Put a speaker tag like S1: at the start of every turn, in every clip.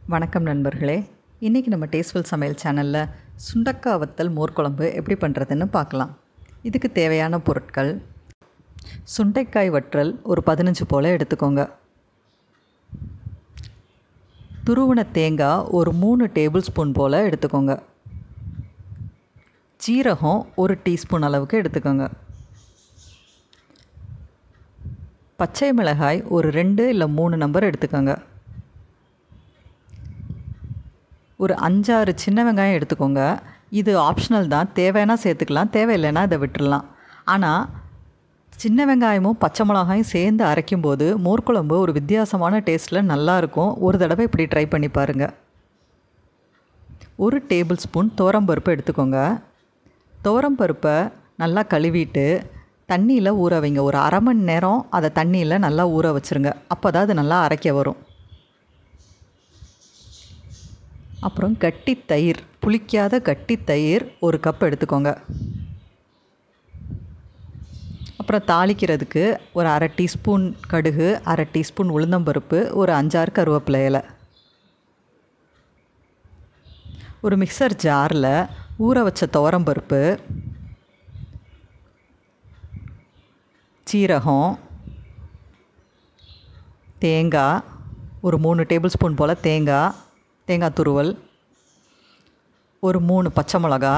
S1: வணக்கம் நண்பர்களே இன்றைக்கி நம்ம டேஸ்ட்ஃபுல் சமையல் சேனலில் சுண்டக்காய் வத்தல் மோர் குழம்பு எப்படி பண்ணுறதுன்னு பார்க்கலாம் இதுக்கு தேவையான பொருட்கள் சுண்டைக்காய் வற்றல் ஒரு பதினஞ்சு போல் எடுத்துக்கோங்க துருவின தேங்காய் ஒரு மூணு டேபிள் ஸ்பூன் போல் எடுத்துக்கோங்க ஜீரகம் ஒரு டீஸ்பூன் அளவுக்கு எடுத்துக்கோங்க பச்சை மிளகாய் ஒரு ரெண்டு இல்லை மூணு நம்பர் எடுத்துக்கோங்க ஒரு அஞ்சாறு சின்ன வெங்காயம் எடுத்துக்கோங்க இது ஆப்ஷனல் தான் தேவைன்னா சேர்த்துக்கலாம் தேவையில்லைன்னா இதை விட்டுடலாம் ஆனால் சின்ன வெங்காயமும் பச்சை மிளகாயும் சேர்ந்து அரைக்கும்போது மோர்க்குழம்பு ஒரு வித்தியாசமான டேஸ்ட்டில் நல்லாயிருக்கும் ஒரு தடவை இப்படி ட்ரை பண்ணி பாருங்கள் ஒரு டேபிள் ஸ்பூன் துவரம்பருப்பு எடுத்துக்கோங்க துவரம்பருப்பை நல்லா கழுவிட்டு தண்ணியில் ஊற வைங்க ஒரு அரை மணி நேரம் அதை தண்ணியில் நல்லா ஊற வச்சுருங்க அப்போ தான் அது நல்லா அரைக்க வரும் அப்புறம் கட்டி தயிர் புளிக்காத கட்டி தயிர் ஒரு கப் எடுத்துக்கோங்க அப்புறம் தாளிக்கிறதுக்கு ஒரு அரை டீஸ்பூன் கடுகு அரை டீஸ்பூன் உளுந்தம்பருப்பு ஒரு அஞ்சாறு கருவேப்பிலை இலை ஒரு மிக்சர் ஜாரில் ஊற வச்ச துவரம்பருப்பு சீரகம் தேங்காய் ஒரு மூணு டேபிள் ஸ்பூன் போல் தேங்காய் தேங்காய் துருவல் ஒரு மூணு பச்சை மிளகா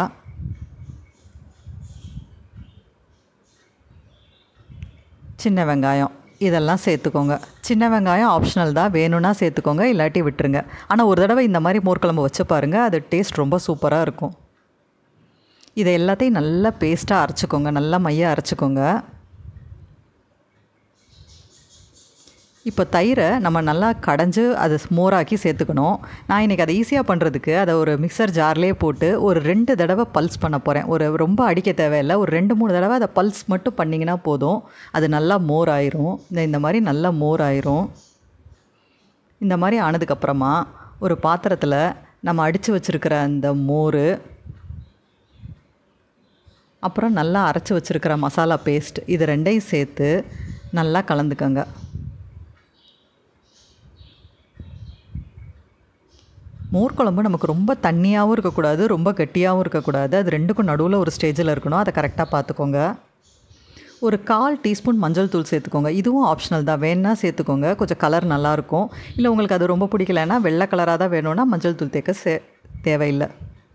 S1: சின்ன வெங்காயம் இதெல்லாம் சேர்த்துக்கோங்க சின்ன வெங்காயம் ஆப்ஷனல் தான் வேணும்னா சேர்த்துக்கோங்க இல்லாட்டி விட்டுருங்க ஆனால் ஒரு தடவை இந்த மாதிரி மோர்க்குழம்பு வச்சு பாருங்கள் அது டேஸ்ட் ரொம்ப சூப்பராக இருக்கும் இதை எல்லாத்தையும் நல்லா பேஸ்ட்டாக அரைச்சிக்கோங்க நல்லா மையாக அரைச்சிக்கோங்க இப்போ தயிரை நம்ம நல்லா கடைஞ்சு அதை மோராக்கி சேர்த்துக்கணும் நான் இன்றைக்கி அதை ஈஸியாக பண்ணுறதுக்கு அதை ஒரு மிக்சர் ஜார்லேயே போட்டு ஒரு ரெண்டு தடவை பல்ஸ் பண்ண போகிறேன் ஒரு ரொம்ப அடிக்க தேவையில்லை ஒரு ரெண்டு மூணு தடவை அதை பல்ஸ் மட்டும் பண்ணிங்கன்னா போதும் அது நல்லா மோர் ஆயிரும் இந்த இந்த மாதிரி நல்லா மோர் ஆயிரும் இந்த மாதிரி ஆனதுக்கப்புறமா ஒரு பாத்திரத்தில் நம்ம அடித்து வச்சுருக்கிற அந்த மோர் அப்புறம் நல்லா அரைச்சி வச்சுருக்கிற மசாலா பேஸ்ட் இது ரெண்டையும் சேர்த்து நல்லா கலந்துக்கோங்க மோர் குழம்பு நமக்கு ரொம்ப தண்ணியாகவும் இருக்கக்கூடாது ரொம்ப கெட்டியாகவும் இருக்கக்கூடாது அது ரெண்டுக்கும் நடுவில் ஒரு ஸ்டேஜில் இருக்கணும் அதை கரெக்டாக பார்த்துக்கோங்க ஒரு கால் டீஸ்பூன் மஞ்சள் தூள் சேர்த்துக்கோங்க இதுவும் ஆப்ஷனல் தான் வேணா சேர்த்துக்கோங்க கொஞ்சம் கலர் நல்லாயிருக்கும் இல்லை உங்களுக்கு அது ரொம்ப பிடிக்கலன்னா வெள்ளை கலராக தான் வேணும்னா மஞ்சள் தூள் தேக்க சே தேவையில்லை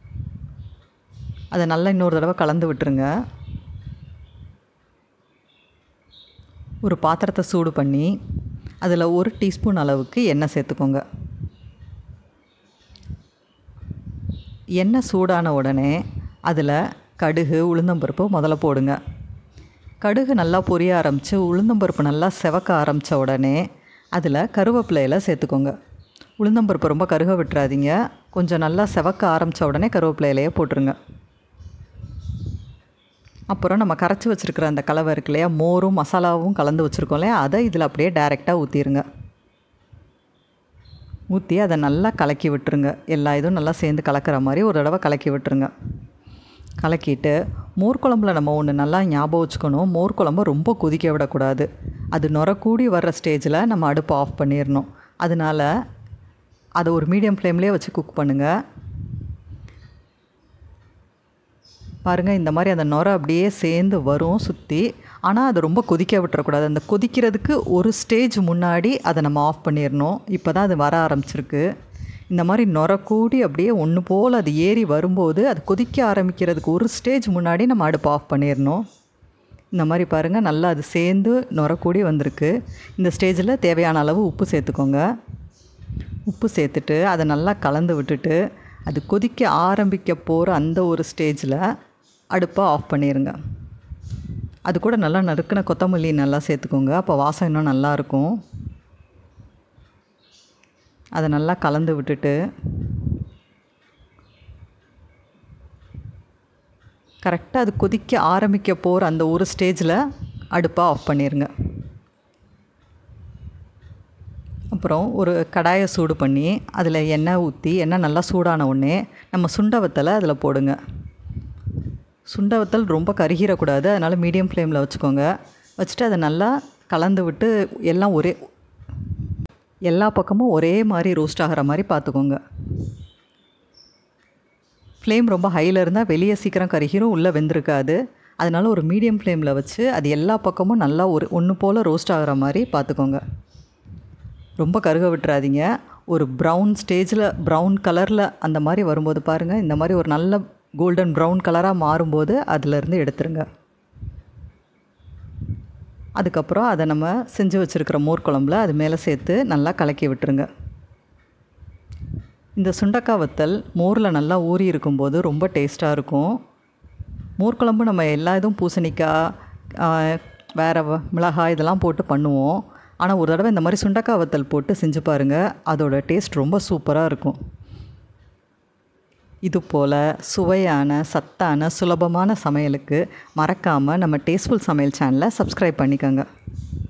S1: அதை நல்லா இன்னொரு தடவை கலந்து விட்டுருங்க ஒரு பாத்திரத்தை சூடு பண்ணி அதில் ஒரு டீஸ்பூன் அளவுக்கு எண்ணெய் சேர்த்துக்கோங்க எண்ணெய் சூடான உடனே அதில் கடுகு உளுந்தம்பருப்பு முதல்ல போடுங்க கடுகு நல்லா பொரிய ஆரம்பித்து உளுந்தம்பருப்பு நல்லா செவக்க ஆரம்பித்த உடனே அதில் கருவேப்பிலையில் சேர்த்துக்கோங்க உளுந்தம்பருப்பு ரொம்ப கருக விட்டுறாதீங்க கொஞ்சம் நல்லா செவக்க ஆரம்பித்த உடனே கருவேப்பிலையிலையே போட்டுருங்க அப்புறம் நம்ம கரைச்சி வச்சுருக்கிற அந்த கலவை இருக்கு இல்லையா மோரும் மசாலாவும் கலந்து வச்சுருக்கோம் இல்லையா அதை இதில் அப்படியே டைரெக்டாக ஊற்றிடுங்க ஊற்றி அதை நல்லா கலக்கி விட்டுருங்க எல்லா இதுவும் நல்லா சேர்ந்து கலக்கிற மாதிரி ஒரு தடவை கலக்கி விட்டுருங்க கலக்கிட்டு மோர் குழம்புல நம்ம ஒன்று நல்லா ஞாபகம் வச்சுக்கணும் மோர் குழம்பு ரொம்ப கொதிக்க விடக்கூடாது அது நுரக்கூடி வர்ற ஸ்டேஜில் நம்ம அடுப்பை ஆஃப் பண்ணிடணும் அதனால் அதை ஒரு மீடியம் ஃப்ளேம்லேயே வச்சு குக் பண்ணுங்கள் பாருங்கள் இந்த மாதிரி அந்த நுரை அப்படியே சேர்ந்து வரும் சுற்றி ஆனால் அதை ரொம்ப கொதிக்க விட்டுறக்கூடாது அந்த கொதிக்கிறதுக்கு ஒரு ஸ்டேஜ் முன்னாடி அதை நம்ம ஆஃப் பண்ணிடணும் இப்போ தான் அது வர ஆரம்பிச்சிருக்கு இந்த மாதிரி நுர கூடி அப்படியே ஒன்று போல் அது ஏறி வரும்போது அது கொதிக்க ஆரம்பிக்கிறதுக்கு ஒரு ஸ்டேஜ் முன்னாடி நம்ம அடுப்பு ஆஃப் பண்ணிடணும் இந்த மாதிரி பாருங்கள் நல்லா அது சேர்ந்து நுர கூடி வந்திருக்கு இந்த ஸ்டேஜில் தேவையான அளவு உப்பு சேர்த்துக்கோங்க உப்பு சேர்த்துட்டு அதை நல்லா கலந்து விட்டுட்டு அது கொதிக்க ஆரம்பிக்க போகிற அந்த ஒரு ஸ்டேஜில் அடுப்பை ஆஃப் பண்ணிடுங்க அது கூட நல்லா நறுக்கின கொத்தமல்லி நல்லா சேர்த்துக்கோங்க அப்போ வாசம் இன்னும் நல்லாயிருக்கும் அதை நல்லா கலந்து விட்டுட்டு கரெக்டாக அது கொதிக்க ஆரம்பிக்க போகிற அந்த ஒரு ஸ்டேஜில் அடுப்பை ஆஃப் பண்ணிடுங்க அப்புறம் ஒரு கடாயை சூடு பண்ணி அதில் எண்ணெய் ஊற்றி எண்ணெய் நல்லா சூடான உடனே நம்ம சுண்டவத்தலை அதில் போடுங்க சுண்டவத்தல் ரொம்ப கருகிடக்கூடாது அதனால் மீடியம் ஃப்ளேமில் வச்சுக்கோங்க வச்சுட்டு அதை நல்லா கலந்து விட்டு எல்லாம் ஒரே எல்லா பக்கமும் ஒரே மாதிரி ரோஸ்ட் ஆகிற மாதிரி பார்த்துக்கோங்க ஃப்ளேம் ரொம்ப ஹையில் இருந்தால் வெளியே சீக்கிரம் கருகிரும் உள்ளே வெந்திருக்காது அதனால ஒரு மீடியம் ஃப்ளேமில் வச்சு அது எல்லா பக்கமும் நல்லா ஒரு ஒன்று போல் ரோஸ்ட் ஆகிற மாதிரி பார்த்துக்கோங்க ரொம்ப கருக விட்டுறாதீங்க ஒரு ப்ரௌன் ஸ்டேஜில் ப்ரௌன் கலரில் அந்த மாதிரி வரும்போது பாருங்கள் இந்த மாதிரி ஒரு நல்ல கோல்டன் ப்ரௌன் கலராக மாறும்போது அதிலேருந்து எடுத்துருங்க அதுக்கப்புறம் அதை நம்ம செஞ்சு வச்சுருக்கிற மோர் குழம்புல அது மேலே சேர்த்து நல்லா கலக்கி விட்டுருங்க இந்த சுண்டக்காய் வத்தல் மோரில் நல்லா ஊறி இருக்கும்போது ரொம்ப டேஸ்ட்டாக இருக்கும் மோர் குழம்பு நம்ம எல்லா இதுவும் பூசணிக்காய் வேறு மிளகாய் இதெல்லாம் போட்டு பண்ணுவோம் ஆனால் ஒரு தடவை இந்த மாதிரி சுண்டக்காய் வத்தல் போட்டு செஞ்சு பாருங்கள் அதோட டேஸ்ட் ரொம்ப சூப்பராக இருக்கும் இது போல் சுவையான சத்தான சுலபமான சமையலுக்கு மறக்காமல் நம்ம டேஸ்ட்ஃபுல் சமையல் சேனலை சப்ஸ்கிரைப் பண்ணிக்கோங்க